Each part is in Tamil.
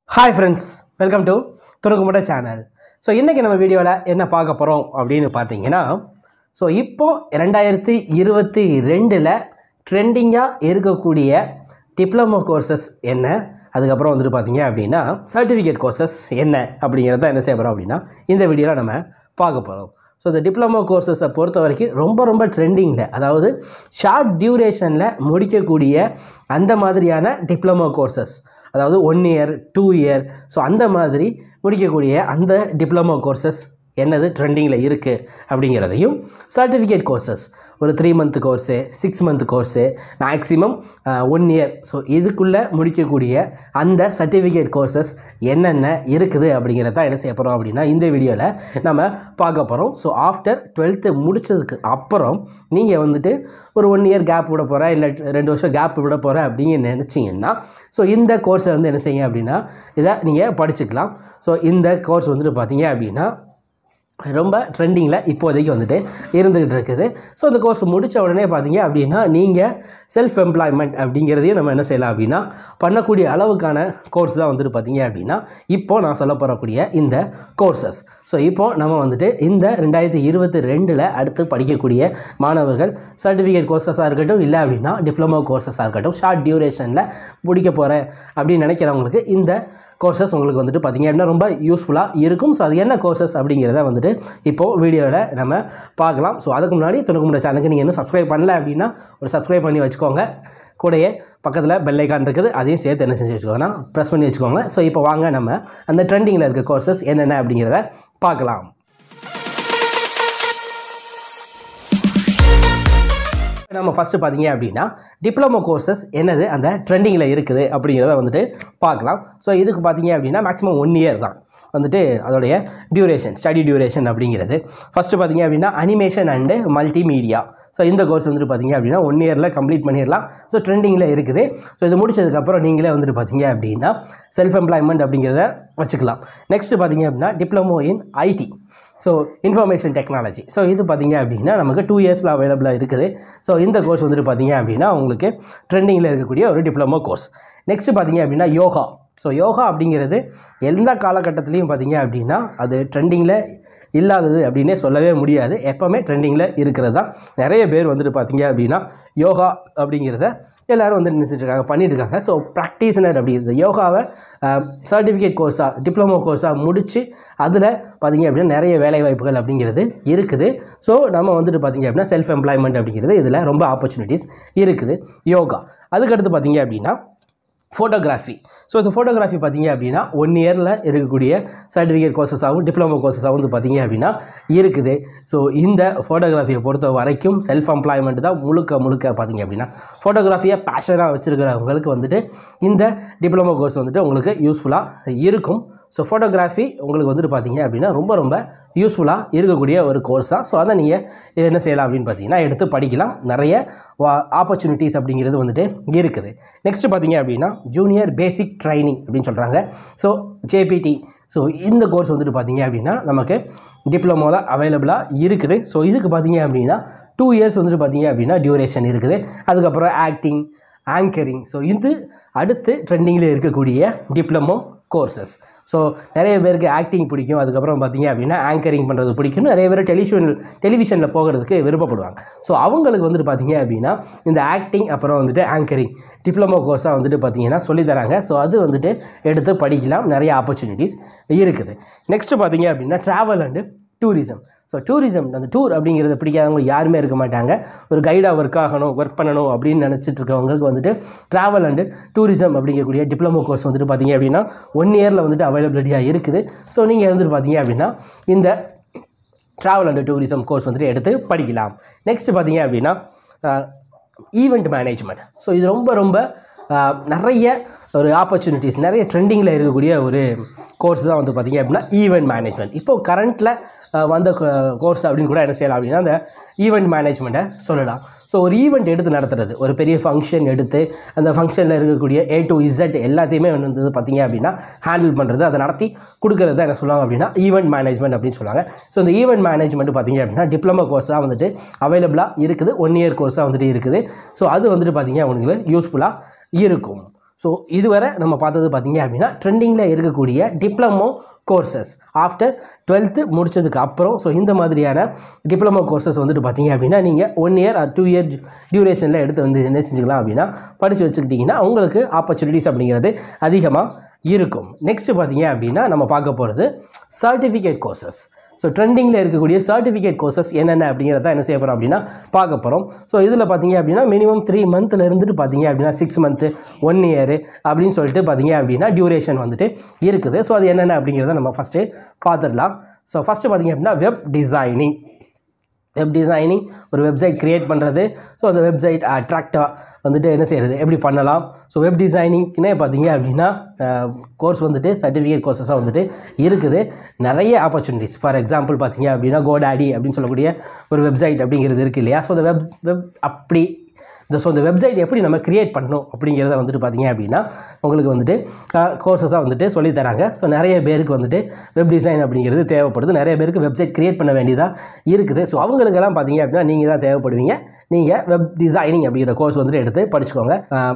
ஹாய் ஃப்ரெண்ட்ஸ் வெல்கம் டு துணுக்குமுட சேனல் ஸோ இன்றைக்கி நம்ம வீடியோவில் என்ன பார்க்க போகிறோம் அப்படின்னு பார்த்தீங்கன்னா ஸோ இப்போ ரெண்டாயிரத்தி இருபத்தி ரெண்டில் ட்ரெண்டிங்காக இருக்கக்கூடிய டிப்ளமோ கோர்சஸ் என்ன அதுக்கப்புறம் வந்துட்டு பார்த்தீங்க அப்படின்னா சர்டிஃபிகேட் கோர்சஸ் என்ன அப்படிங்கிறத என்ன செய்ய போகிறோம் அப்படின்னா இந்த வீடியோவில் நம்ம பார்க்க போகிறோம் ஸோ இந்த டிப்ளமோ கோர்சஸை பொறுத்த வரைக்கும் ரொம்ப ரொம்ப ட்ரெண்டிங்கில் அதாவது ஷார்ட் டியூரேஷனில் முடிக்கக்கூடிய அந்த மாதிரியான டிப்ளமோ கோர்சஸ் அதாவது one year two year so அந்த மாதிரி முடிக்கக்கூடிய அந்த டிப்ளமோ கோர்சஸ் என்னது ட்ரெண்டிங்கில் இருக்குது அப்படிங்கிறதையும் சர்டிஃபிகேட் கோர்சஸ் ஒரு three month course six month course maximum one year so இதுக்குள்ளே முடிக்கக்கூடிய அந்த சர்டிஃபிகேட் கோர்சஸ் என்னென்ன இருக்குது அப்படிங்கிறத என்ன செய்ய போகிறோம் அப்படின்னா இந்த வீடியோவில் நம்ம பார்க்க போகிறோம் ஸோ ஆஃப்டர் டுவெல்த்து முடித்ததுக்கு அப்புறம் நீங்கள் வந்துட்டு ஒரு ஒன் இயர் கேப் விட போகிறேன் இல்லை ரெண்டு வருஷம் கேப் விட போகிறேன் அப்படின்னு நினச்சிங்கன்னா ஸோ இந்த கோர்ஸை வந்து என்ன செய்யுங்க அப்படின்னா இதை நீங்கள் படிச்சுக்கலாம் ஸோ இந்த கோர்ஸ் வந்துட்டு பார்த்தீங்க அப்படின்னா ரொம்ப ட்ரெண்டிங்கில் இப்போதைக்கு வந்துட்டு இருந்துகிட்டு இருக்குது ஸோ இந்த கோர்ஸ் முடித்த உடனே பார்த்தீங்க அப்படின்னா நீங்கள் செல்ஃப் எம்ப்ளாய்மெண்ட் அப்படிங்கிறதையும் நம்ம என்ன செய்யலாம் அப்படின்னா பண்ணக்கூடிய அளவுக்கான கோர்ஸ் தான் வந்துட்டு பார்த்தீங்க அப்படின்னா இப்போது நான் சொல்ல போகிறக்கூடிய இந்த கோர்சஸ் ஸோ இப்போது நம்ம வந்துட்டு இந்த ரெண்டாயிரத்தி இருபத்தி ரெண்டில் அடுத்து படிக்கக்கூடிய மாணவர்கள் சர்டிஃபிகேட் கோர்சஸாக இருக்கட்டும் இல்லை அப்படின்னா டிப்ளமோ கோர்சஸாக இருக்கட்டும் ஷார்ட் டியூரேஷனில் முடிக்க போகிறேன் அப்படின்னு நினைக்கிறவங்களுக்கு இந்த கோர்சஸ் உங்களுக்கு வந்துட்டு பார்த்தீங்க அப்படின்னா ரொம்ப யூஸ்ஃபுல்லாக இருக்கும் ஸோ அது என்ன கோர்சஸ் அப்படிங்கிறத வந்துட்டு இப்போது வீடியோவில் நம்ம பார்க்கலாம் ஸோ அதுக்கு முன்னாடி துணுக்கு முன்னாடி சேனலுக்கு நீங்கள் இன்னும் சப்ஸ்கிரைப் பண்ணல அப்படின்னா ஒரு சப்ஸ்கிரைப் பண்ணி வச்சுக்கோங்க கூடயே பக்கத்தில் பெல் ஐக்கான் இருக்குது அதையும் சேர்த்து என்ன செஞ்சு வச்சுக்கோங்கன்னா ப்ரெஸ் பண்ணி வச்சுக்கோங்க ஸோ இப்போ வாங்க நம்ம அந்த ட்ரெண்டிங்கில் இருக்க கோர்சஸ் என்னென்ன அப்படிங்கிறத பார்க்கலாம் நம்ம ஃபஸ்ட்டு பார்த்தீங்க அப்படின்னா டிப்ளமோ கோர்சஸ் என்னது அந்த ட்ரெண்டிங்கில் இருக்குது அப்படிங்கிறத வந்துட்டு பார்க்கலாம் ஸோ இதுக்கு பார்த்தீங்க அப்படின்னா மேக்ஸிமம் ஒன் இயர் தான் வந்துட்டு அதோடைய டியூரேஷன் ஸ்டடி டியூரேஷன் அப்படிங்கிறது ஃபஸ்ட்டு பார்த்தீங்க அப்படின்னா அனிமேஷன் அண்டு மல்டிமீடியா ஸோ இந்த கோர்ஸ் வந்துட்டு பார்த்தீங்க அப்படின்னா ஒன் இயரில் கம்ப்ளீட் பண்ணிடலாம் ஸோ ட்ரெண்டிங்கில் இருக்குது ஸோ இது முடிச்சதுக்கப்புறம் நீங்களே வந்துட்டு பார்த்தீங்க அப்படின்னா செல்ஃப் எம்ப்ளாய்மெண்ட் அப்படிங்கிறத வச்சுக்கலாம் நெக்ஸ்ட் பார்த்தீங்க அப்படின்னா diploma in IT so information technology so இது பார்த்தீங்க அப்படின்னா நமக்கு டூ இயர்ஸில் அவைலபிளாக இருக்குது ஸோ இந்த கோர்ஸ் வந்துட்டு பார்த்தீங்க அப்படின்னா உங்களுக்கு ட்ரெண்டிங்கில் இருக்கக்கூடிய ஒரு டிப்ளமோ கோர்ஸ் நெக்ஸ்ட் பார்த்தீங்க அப்படின்னா யோகா ஸோ யோகா அப்படிங்கிறது எந்த காலகட்டத்துலேயும் பார்த்தீங்க அப்படின்னா அது ட்ரெண்டிங்கில் இல்லாதது அப்படின்னே சொல்லவே முடியாது எப்போவுமே ட்ரெண்டிங்கில் இருக்கிறது தான் நிறைய பேர் வந்துட்டு பார்த்தீங்க அப்படின்னா யோகா அப்படிங்கிறத எல்லோரும் வந்து நினைச்சிட்டு இருக்காங்க பண்ணிட்டு இருக்காங்க ஸோ ப்ராக்டிஸ்னர் அப்படிங்கிறது யோகாவை சர்டிஃபிகேட் கோர்ஸாக டிப்ளமோ கோர்ஸாக முடித்து அதில் பார்த்தீங்க அப்படின்னா நிறைய வேலை வாய்ப்புகள் அப்படிங்கிறது இருக்குது ஸோ நம்ம வந்துட்டு பார்த்தீங்க அப்படின்னா செல்ஃப் எம்ப்ளாய்மெண்ட் அப்படிங்கிறது இதில் ரொம்ப ஆப்பர்ச்சுனிட்டிஸ் இருக்குது யோகா அதுக்கடுத்து பார்த்தீங்க அப்படின்னா ஃபோட்டோகிராஃபி ஸோ இந்த ஃபோட்டோகிராஃபி பார்த்தீங்க அப்படின்னா ஒன் இயரில் இருக்கக்கூடிய சர்டிஃபிகேட் கோர்சஸாகவும் டிப்ளமோ கோர்சஸாகவும் வந்து பார்த்தீங்க அப்படின்னா இருக்குது ஸோ இந்த ஃபோட்டோகிராஃபியை பொறுத்த வரைக்கும் செல்ஃப் எம்ப்ளாய்மெண்ட் தான் முழுக்க முழுக்க பார்த்தீங்க அப்படின்னா ஃபோட்டோகிராஃபியை பேஷனாக வச்சுருக்கிறவங்களுக்கு வந்துட்டு இந்த டிப்ளமோ கோர்ஸ் வந்துட்டு உங்களுக்கு யூஸ்ஃபுல்லாக இருக்கும் ஸோ ஃபோட்டோகிராஃபி உங்களுக்கு வந்துட்டு பார்த்தீங்க அப்படின்னா ரொம்ப ரொம்ப யூஸ்ஃபுல்லாக இருக்கக்கூடிய ஒரு கோர்ஸ் தான் ஸோ அதை நீங்கள் என்ன செய்யலாம் அப்படின்னு பார்த்தீங்கன்னா எடுத்து படிக்கலாம் நிறைய ஆப்பர்ச்சுனிட்டிஸ் அப்படிங்கிறது வந்துட்டு இருக்குது நெக்ஸ்ட் பார்த்தீங்க அப்படின்னா ஜூனியர் பேசிக் ட்ரைனிங் அப்படின்னு சொல்கிறாங்க ஸோ ஜேபிடி ஸோ இந்த கோர்ஸ் வந்துட்டு பார்த்தீங்க அப்படின்னா நமக்கு டிப்ளமோவில் அவைலபிளாக இருக்குது ஸோ இதுக்கு பார்த்தீங்க அப்படின்னா டூ இயர்ஸ் வந்துட்டு பார்த்தீங்க அப்படின்னா டியூரேஷன் இருக்குது அதுக்கப்புறம் ஆக்டிங் ஆங்கரிங் ஸோ இது அடுத்து ட்ரெண்டிங்கில் இருக்கக்கூடிய டிப்ளமோ கோர்சஸ் ஸோ நிறைய பேருக்கு ஆக்டிங் பிடிக்கும் அதுக்கப்புறம் பார்த்தீங்க அப்படின்னா ஆங்கரிங் பண்ணுறது பிடிக்கும் நிறைய பேர் டெலிவிஷன் டெலிவிஷனில் போகிறதுக்கு விருப்பப்படுவாங்க ஸோ அவங்களுக்கு வந்துட்டு பார்த்தீங்க அப்படின்னா இந்த ஆக்டிங் அப்புறம் வந்துட்டு ஆங்கரிங் டிப்ளமோ கோர்ஸாக வந்துட்டு பார்த்தீங்கன்னா சொல்லித்தராங்க ஸோ அது வந்துட்டு எடுத்து படிக்கலாம் நிறைய ஆப்பர்ச்சுனிட்டிஸ் இருக்குது நெக்ஸ்ட்டு பார்த்தீங்க அப்படின்னா travel and tourism so tourism அந்த டூர் அப்படிங்கிறத பிடிக்காதவங்க யாருமே இருக்க மாட்டாங்க ஒரு கைடாக ஒர்க் ஆகணும் ஒர்க் பண்ணணும் அப்படின்னு நினச்சிட்டு இருக்கவங்களுக்கு வந்துட்டு ட்ராவல் அண்டு டூரிசம் அப்படிங்கக்கூடிய டிப்ளமோ கோர்ஸ் வந்துட்டு பார்த்தீங்க அப்படின்னா ஒன் இயரில் வந்துட்டு அவைலபிலிட்டியாக இருக்குது ஸோ நீங்கள் வந்துட்டு பார்த்தீங்க அப்படின்னா இந்த ட்ராவல் அண்ட் டூரிசம் கோர்ஸ் வந்துட்டு எடுத்து படிக்கலாம் நெக்ஸ்ட் பார்த்தீங்க அப்படின்னா ஈவெண்ட் மேனேஜ்மெண்ட் ஸோ இது ரொம்ப ரொம்ப நிறைய ஒரு ஆப்பர்ச்சுனிட்டிஸ் நிறைய ட்ரெண்டிங்கில் இருக்கக்கூடிய ஒரு கோர்ஸ் தான் வந்து பார்த்திங்க அப்படின்னா ஈவெண்ட் மேனேஜ்மெண்ட் இப்போது கரண்ட்டில் வந்த கோர்ஸ் அப்படின்னு கூட என்ன செய்யலாம் அப்படின்னா அந்த ஈவெண்ட் மேனேஜ்மெண்ட்டை சொல்லலாம் ஸோ ஒரு ஈவெண்ட் எடுத்து நடத்துறது ஒரு பெரிய ஃபங்க்ஷன் எடுத்து அந்த ஃபங்க்ஷனில் இருக்கக்கூடிய ஏ டு இசட் எல்லாத்தையுமே வந்து பார்த்திங்க அப்படின்னா ஹேண்டில் பண்ணுறது அதை நடத்தி கொடுக்குறது தான் என்ன சொல்லுவாங்க அப்படின்னா ஈவெண்ட் மேனேஜ்மெண்ட் அப்படின்னு சொல்லுவாங்க ஸோ இந்த ஈவெண்ட் மேனேஜ்மெண்ட் பார்த்திங்க அப்படின்னா டிப்ளமோ கோர்ஸாக வந்துட்டு அவைலபிளாக இருக்குது ஒன் இயர் கோர்ஸாக வந்துட்டு இருக்குது ஸோ அது வந்துட்டு பார்த்திங்க அவங்களுக்கு யூஸ்ஃபுல்லாக இருக்கும் ஸோ இதுவரை நம்ம பார்த்தது பார்த்தீங்க அப்படின்னா ட்ரெண்டிங்கில் இருக்கக்கூடிய டிப்ளமோ கோர்சஸ் ஆஃப்டர் டுவெல்த்து முடிச்சதுக்கு அப்புறம் ஸோ இந்த மாதிரியான டிப்ளமோ கோர்சஸ் வந்துட்டு பார்த்தீங்க அப்படின்னா நீங்கள் one year or two year டியூரேஷனில் எடுத்து வந்து என்ன செஞ்சுக்கலாம் அப்படின்னா படித்து வச்சுக்கிட்டிங்கன்னா உங்களுக்கு ஆப்பர்ச்சுனிட்டிஸ் அப்படிங்கிறது அதிகமாக இருக்கும் நெக்ஸ்ட்டு பார்த்தீங்க அப்படின்னா நம்ம பார்க்க போகிறது சர்டிஃபிகேட் கோர்சஸ் ஸோ ட்ரெண்டிங்கில் இருக்கக்கூடிய சர்டிஃபிகேட் கோர்சஸ் என்னென்ன அப்படிங்கிறத என்ன செய்ய போகிறோம் அப்படின்னா பார்க்க போகிறோம் ஸோ இதில் பார்த்தீங்க அப்படின்னா மினிமம் த்ரீ மந்த்தில் இருந்துட்டு பார்த்தீங்க அப்படின்னா சிக்ஸ் மந்த்து ஒன் இயர் அப்படின்னு சொல்லிட்டு பார்த்தீங்க அப்படின்னா டியூரேஷன் வந்துட்டு இருக்குது ஸோ அது என்னென்ன அப்படிங்கிறத நம்ம ஃபஸ்ட்டு பார்த்துடலாம் ஸோ ஃபஸ்ட்டு பார்த்தீங்க அப்படின்னா வெப் டிசைனிங் வெப் டிசைனிங் ஒரு வெப்சைட் க்ரியேட் பண்ணுறது ஸோ அந்த வெப்சைட் அட்ராக்டாக வந்துட்டு என்ன செய்கிறது எப்படி பண்ணலாம் ஸோ வெப் டிசைனிங்னே பார்த்தீங்க அப்படின்னா கோர்ஸ் வந்துட்டு சர்டிஃபிகேட் கோர்சஸாக வந்துட்டு இருக்குது நிறைய ஆப்பர்ச்சுனிட்டிஸ் ஃபார் எக்ஸாம்பிள் பார்த்தீங்க அப்படின்னா கோடாடி அப்படின்னு சொல்லக்கூடிய ஒரு வெப்சைட் அப்படிங்கிறது இருக்குது இல்லையா ஸோ அந்த வெப் வெப் அப்படி இந்த ஸோ இந்த வெப்சைட் எப்படி நம்ம கிரியேட் பண்ணணும் அப்படிங்கிறத வந்துட்டு பார்த்தீங்க அப்படின்னா உங்களுக்கு வந்துட்டு கோர்சஸாக வந்துட்டு சொல்லித் தராங்க ஸோ நிறைய பேருக்கு வந்துட்டு வெப் டிசைன் அப்படிங்கிறது தேவைப்படுது நிறைய பேருக்கு வெப்சைட் கிரியேட் பண்ண வேண்டியதாக இருக்குது ஸோ அவங்களுக்கெல்லாம் பார்த்தீங்க அப்படின்னா நீங்கள் தான் தேவைப்படுவீங்க நீங்கள் வெப் டிசைனிங் அப்படிங்கிற கோர்ஸ் வந்துட்டு எடுத்து படிச்சுக்கோங்க ஆஹ்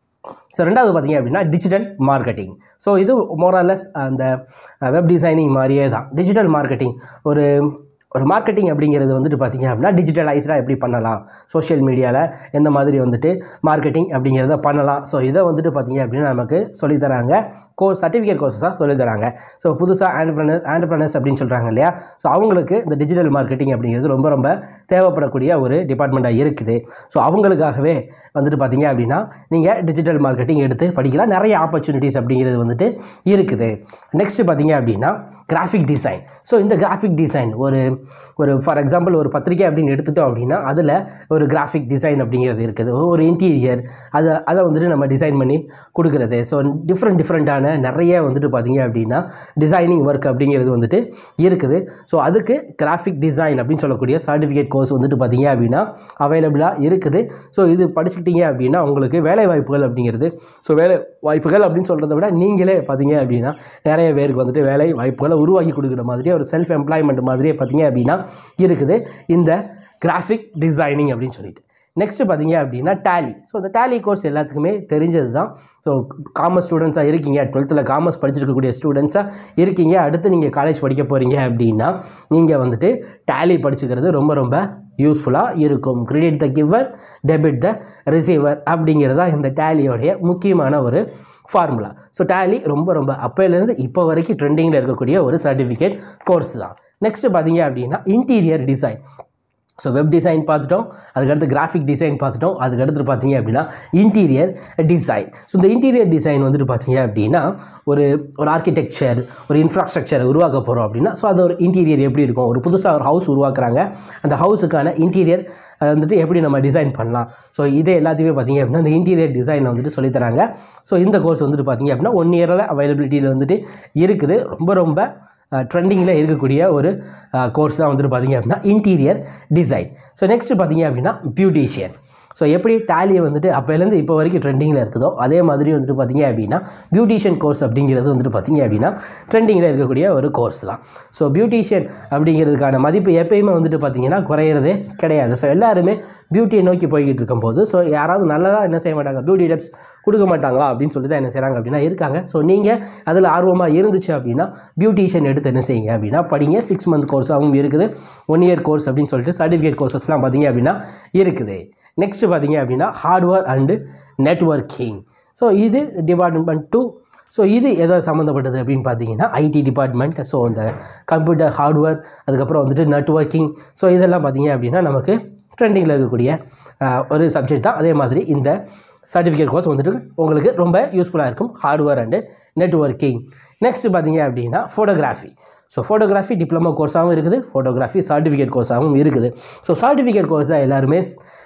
ஸோ ரெண்டாவது பார்த்தீங்க அப்படின்னா டிஜிட்டல் மார்க்கெட்டிங் ஸோ இது மோரலஸ் அந்த வெப் டிசைனிங் மாதிரியே தான் டிஜிட்டல் மார்க்கெட்டிங் ஒரு ஒரு மார்க்கெட்டிங் அப்படிங்கிறது வந்துட்டு பார்த்தீங்க அப்படின்னா டிஜிட்டலைஸ்டாக எப்படி பண்ணலாம் சோஷியல் மீடியாவில் எந்த மாதிரி வந்துட்டு மார்க்கெட்டிங் அப்படிங்கிறத பண்ணலாம் ஸோ இதை வந்துட்டு பார்த்தீங்க அப்படின்னா நமக்கு சொல்லித் தராங்க கோர்ஸ் சர்டிஃபிகேட் கோர்ஸஸாக சொல்லித் தராங்க ஸோ புதுசாக ஆண்டர்பிரனர் ஆண்டர்பிரனர்ஸ் அப்படின்னு சொல்கிறாங்க இல்லையா ஸோ அவங்களுக்கு இந்த டிஜிட்டல் மார்க்கெட்டிங் அப்படிங்கிறது ரொம்ப ரொம்ப தேவைப்படக்கூடிய ஒரு டிபார்ட்மெண்ட்டாக இருக்குது ஸோ அவங்களுக்காகவே வந்துட்டு பார்த்தீங்க அப்படின்னா நீங்கள் டிஜிட்டல் மார்க்கெட்டிங் எடுத்து படிக்கலாம் நிறைய ஆப்பர்ச்சுனிட்டிஸ் அப்படிங்கிறது வந்துட்டு இருக்குது நெக்ஸ்ட் பார்த்தீங்க அப்படின்னா கிராஃபிக் டிசைன் ஸோ இந்த கிராஃபிக் டிசைன் ஒரு ஒரு ஃபார் எக்ஸாம்பிள் ஒரு பத்திரிக்கை அப்படின்னு எடுத்துட்டோம் அப்படின்னா அதில் ஒரு கிராஃபிக் டிசைன் அப்படிங்கிறது இருக்குது ஒரு இன்டீரியர் அதை அதை வந்துட்டு நம்ம டிசைன் பண்ணி கொடுக்குறது ஸோ டிஃப்ரெண்ட் டிஃப்ரெண்ட்டான நிறைய வந்துட்டு பார்த்தீங்க அப்படின்னா டிசைனிங் ஒர்க் அப்படிங்கிறது வந்துட்டு இருக்குது ஸோ அதுக்கு கிராஃபிக் டிசைன் அப்படின்னு சொல்லக்கூடிய சர்டிஃபிகேட் கோர்ஸ் வந்துட்டு பார்த்தீங்க அப்படின்னா அவைலபிளாக இருக்குது ஸோ இது படிச்சுக்கிட்டீங்க அப்படின்னா உங்களுக்கு வேலை வாய்ப்புகள் அப்படிங்கிறது ஸோ வேலை வாய்ப்புகள் அப்படின்னு சொல்கிறத விட நீங்களே பார்த்தீங்க அப்படின்னா நிறைய பேருக்கு வந்துட்டு வேலை வாய்ப்புகளை உருவாக்கி கொடுக்குற மாதிரியே ஒரு செல்ஃப் எம்ப்ளாய்மெண்ட் மாதிரியே பார்த்தீங்க அப்படின்னா இருக்குது இந்த கிராஃபிக் டிசைனிங் அப்படின்னு சொல்லிட்டு நெக்ஸ்ட்டு பார்த்தீங்க அப்படின்னா டேலி ஸோ இந்த டேலி கோர்ஸ் எல்லாத்துக்குமே தெரிஞ்சது தான் ஸோ காமர்ஸ் ஸ்டூடெண்ட்ஸாக இருக்கீங்க டுவெல்த்தில் காமர்ஸ் படிச்சிருக்கக்கூடிய ஸ்டூடெண்ட்ஸாக இருக்கீங்க அடுத்து நீங்கள் காலேஜ் படிக்க போகிறீங்க அப்படின்னா நீங்கள் வந்துட்டு டேலி படிச்சுக்கிறது ரொம்ப ரொம்ப யூஸ்ஃபுல்லாக இருக்கும் credit the giver debit the receiver அப்படிங்கிறது தான் இந்த டேலியோடைய முக்கியமான ஒரு ஃபார்முலா ஸோ டேலி ரொம்ப ரொம்ப அப்போலேருந்து இப்போ வரைக்கும் ட்ரெண்டிங்கில் இருக்கக்கூடிய ஒரு சர்டிஃபிகேட் கோர்ஸ் தான் நெக்ஸ்ட்டு பார்த்தீங்க அப்படின்னா interior design so web design பார்த்துட்டோம் அதுக்கடுத்து கிராஃபிக் டிசைன் பார்த்துட்டோம் அதுக்கடுத்து பார்த்தீங்க அப்படின்னா இன்டீரியர் டிசைன் ஸோ இந்த இன்டீரியர் டிசைன் வந்துட்டு பார்த்தீங்க அப்படின்னா ஒரு ஒரு ஆர்கிடெக்சர் ஒரு இன்ஃப்ராஸ்ட்ரக்சரை உருவாக்க போகிறோம் அப்படின்னா ஸோ அது ஒரு இன்டீரியர் எப்படி இருக்கும் ஒரு புதுசாக ஒரு ஹவுஸ் உருவாக்குறாங்க அந்த ஹவுஸுக்கான இன்டீரியர் வந்துட்டு எப்படி நம்ம டிசைன் பண்ணலாம் ஸோ இதே எல்லாத்தையுமே பார்த்தீங்க அப்படின்னா இந்த இன்டீரியர் டிசைனை வந்துட்டு சொல்லித் தராங்க ஸோ இந்த கோர்ஸ் வந்துட்டு பார்த்தீங்க அப்படின்னா ஒன் இயரில் அவைலபிலிட்டியில் வந்துட்டு இருக்குது ரொம்ப ரொம்ப ட்ரெண்டிங்கில் இருக்கக்கூடிய ஒரு கோர்ஸ் தான் வந்துட்டு பார்த்தீங்க அப்படின்னா இன்டீரியர் டிசைன் ஸோ நெக்ஸ்ட்டு பார்த்தீங்க அப்படின்னா பியூட்டிஷியன் ஸோ எப்படி டேலி வந்துட்டு அப்போலேருந்து இப்போ வரைக்கும் ட்ரெண்டிங்கில் இருக்குதோ அதே மாதிரி வந்துட்டு பார்த்தீங்க அப்படின்னா பியூட்டிஷியன் கோர்ஸ் அப்படிங்கிறது வந்துட்டு பார்த்தீங்க அப்படின்னா ட்ரெண்டிங்கில் இருக்கக்கூடிய ஒரு கோர்ஸ் தான் ஸோ பியூட்டிஷியன் அப்படிங்கிறதுக்கான மதிப்பு எப்பயுமே வந்துட்டு பார்த்தீங்கன்னா குறையிறதே கிடையாது ஸோ எல்லாருமே பியூட்டியை நோக்கி போய்கிட்டு இருக்கும்போது ஸோ யாராவது நல்லதாக என்ன செய்ய மாட்டாங்க பியூட்டி டிப்ஸ் கொடுக்க மாட்டாங்களா அப்படின்னு சொல்லி தான் என்ன செய்கிறாங்க அப்படின்னா இருக்காங்க ஸோ நீங்கள் அதில் ஆர்வமாக இருந்துச்சு அப்படின்னா பியூட்டிஷியன் எடுத்து என்ன செய்யுங்க அப்படின்னா படிங்க சிக்ஸ் மந்த் கோர்ஸாகவும் இருக்குது ஒன் இயர் கோர்ஸ் அப்படின்னு சொல்லிட்டு சர்டிஃபிகேட் கோர்சஸ்லாம் பார்த்தீங்க அப்படின்னா இருக்குது நெக்ஸ்ட்டு பார்த்தீங்க அப்படின்னா ஹார்ட்வேர் அண்டு நெட்ஒர்க்கிங் ஸோ இது டிபார்ட்மெண்ட் டூ ஸோ இது எதோ சம்மந்தப்பட்டது அப்படின்னு பார்த்தீங்கன்னா ஐடி டிபார்ட்மெண்ட் ஸோ இந்த கம்ப்யூட்டர் ஹார்ட்வேர் அதுக்கப்புறம் வந்துட்டு நெட்ஒர்க்கிங் ஸோ இதெல்லாம் பார்த்தீங்க அப்படின்னா நமக்கு ட்ரெண்டிங்கில் இருக்கக்கூடிய ஆஹ், ஒரு சப்ஜெக்ட் தான் அதே மாதிரி இந்த சர்டிஃபிகேட் கோர்ஸ் வந்துட்டு உங்களுக்கு ரொம்ப யூஸ்ஃபுல்லாக இருக்கும் ஹார்ட்வேர் அண்டு நெட்ஒர்க்கிங் நெக்ஸ்ட் பார்த்தீங்க அப்படின்னா ஃபோட்டோகிராஃபி ஸோ ஃபோட்டோகிராஃபி டிப்ளமோ கோர்ஸாகவும் இருக்குது ஃபோட்டோகிராஃபி சர்டிஃபிகேட் கோர்ஸாகவும் இருக்குது ஸோ சர்டிஃபிகேட் கோர்ஸ் தான் எல்லாருமே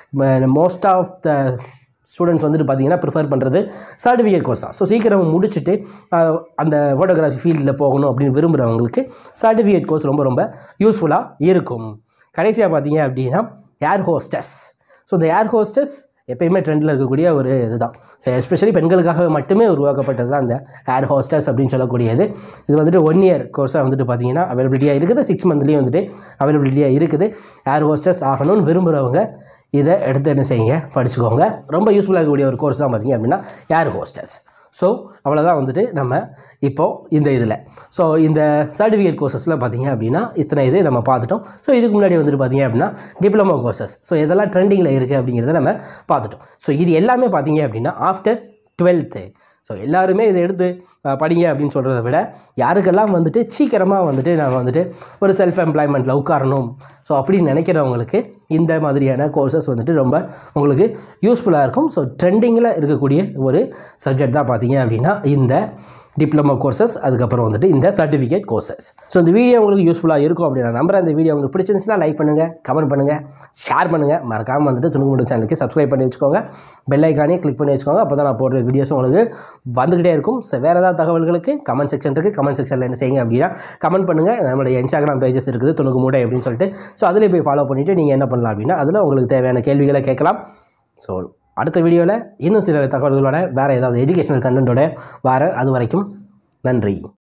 மோஸ்ட் ஆஃப் த ஸ்டூடெண்ட்ஸ் வந்துட்டு பார்த்தீங்கன்னா ப்ரிஃபர் பண்ணுறது சர்டிஃபிகேட் கோர்ஸ் தான் ஸோ சீக்கிரம் முடிச்சுட்டு அஹ், அந்த ஃபோட்டோகிராஃபி ஃபீல்டில் போகணும் அப்படின்னு விரும்புகிறவங்களுக்கு சர்டிஃபிகேட் கோர்ஸ் ரொம்ப ரொம்ப யூஸ்ஃபுல்லாக இருக்கும் கடைசியாக பார்த்தீங்க அப்படின்னா ஏர் ஹோஸ்டஸ் ஸோ இந்த ஏர் ஹோஸ்டஸ் எப்பயுமே ட்ரெண்டில் இருக்கக்கூடிய ஒரு இதுதான் ஸோ எஸ்பெஷலி பெண்களுக்காக மட்டுமே உருவாக்கப்பட்டது தான் அந்த ஏர் ஹோஸ்டஸ் அப்படின்னு சொல்லக்கூடியது இது வந்துட்டு ஒன் இயர் கோர்ஸாக வந்துட்டு பார்த்தீங்கன்னா அவைலபிலிட்டியாக இருக்குது சிக்ஸ் மந்த்லேயும் வந்துட்டு அவைலபிலிட்டியாக இருக்குது ஏர் ஹோஸ்டஸ் ஆகணும்னு விரும்புகிறவங்க இதை எடுத்து என்ன செய்யுங்க படிச்சுக்கோங்க ரொம்ப யூஸ்ஃபுல்லாக இருக்கக்கூடிய ஒரு கோர்ஸ் தான் பார்த்தீங்க அப்படின்னா ஏர் ஹோஸ்டஸ் ஸோ அவ்வளோதான் வந்துட்டு நம்ம இப்போது இந்த இதில் ஸோ இந்த சர்டிஃபிகேட் கோர்சஸில் பார்த்தீங்க அப்படின்னா இத்தனை இது நம்ம பார்த்துட்டோம் ஸோ இதுக்கு முன்னாடி வந்துட்டு பார்த்தீங்க அப்படின்னா டிப்ளமோ கோர்சஸ் ஸோ இதெல்லாம் ட்ரெண்டிங்கில் இருக்குது அப்படிங்கிறத நம்ம பார்த்துட்டோம் ஸோ இது எல்லாமே பார்த்தீங்க அப்படின்னா ஆஃப்டர் டுவெல்த்து ஸோ எல்லாருமே இதை எடுத்து அஹ், படிங்க அப்படின்னு சொல்கிறத விட யாருக்கெல்லாம் வந்துட்டு சீக்கிரமாக வந்துட்டு நான் வந்துட்டு ஒரு செல்ஃப் எம்ப்ளாய்மெண்ட்டில் உட்காரணும் ஸோ அப்படின்னு நினைக்கிறவங்களுக்கு இந்த மாதிரியான கோர்சஸ் வந்துட்டு ரொம்ப உங்களுக்கு யூஸ்ஃபுல்லாக இருக்கும் ஸோ ட்ரெண்டிங்கில் இருக்கக்கூடிய ஒரு சப்ஜெக்ட் தான் பார்த்தீங்க அப்படின்னா இந்த டிப்ளமோ கோர்சஸ் அதுக்கப்புறம் வந்துட்டு இந்த சர்டிஃபிகேட் கோர்சஸ் ஸோ இந்த வீடியோ உங்களுக்கு யூஸ்ஃபுல்லாக இருக்கும் அப்படின்னு நான் நம்புறேன் இந்த வீடியோ உங்களுக்கு பிடிச்சிருந்துச்சுன்னா லைக் பண்ணுங்கள் கமெண்ட் பண்ணுங்கள் ஷேர் பண்ணுங்கள் மறக்காமல் வந்துட்டு துணுக்கு மட்டும் சேனலுக்கு சப்ஸ்கிரைப் பண்ணி வச்சுக்கோங்க பெல் ஐக்கானே கிளிக் பண்ணி வச்சுக்கோங்க அப்போ தான் நான் போடுற வீடியோஸ் உங்களுக்கு வந்துக்கிட்டே இருக்கும் ஸோ வேறு ஏதாவது தகவல்களுக்கு கமெண்ட் செக்ஷன் இருக்குது கமெண்ட் செக்ஷனில் என்ன செய்யுங்க அப்படின்னா கமெண்ட் பண்ணுங்கள் நம்மளுடைய இன்ஸ்டாகிராம் பேஜஸ் இருக்குது துணுக்கு மூடை அப்படின்னு சொல்லிட்டு ஸோ அதில் போய் ஃபாலோ பண்ணிவிட்டு நீங்கள் என்ன பண்ணலாம் அப்படின்னா அதில் உங்களுக்கு தேவையான கேள்விகளை கேட்கலாம் ஸோ அடுத்த வீடியோவில் இன்னும் சில தகவல்களோட வேறு ஏதாவது எஜுகேஷனல் கண்டென்ட்டோட வரேன் அது வரைக்கும் நன்றி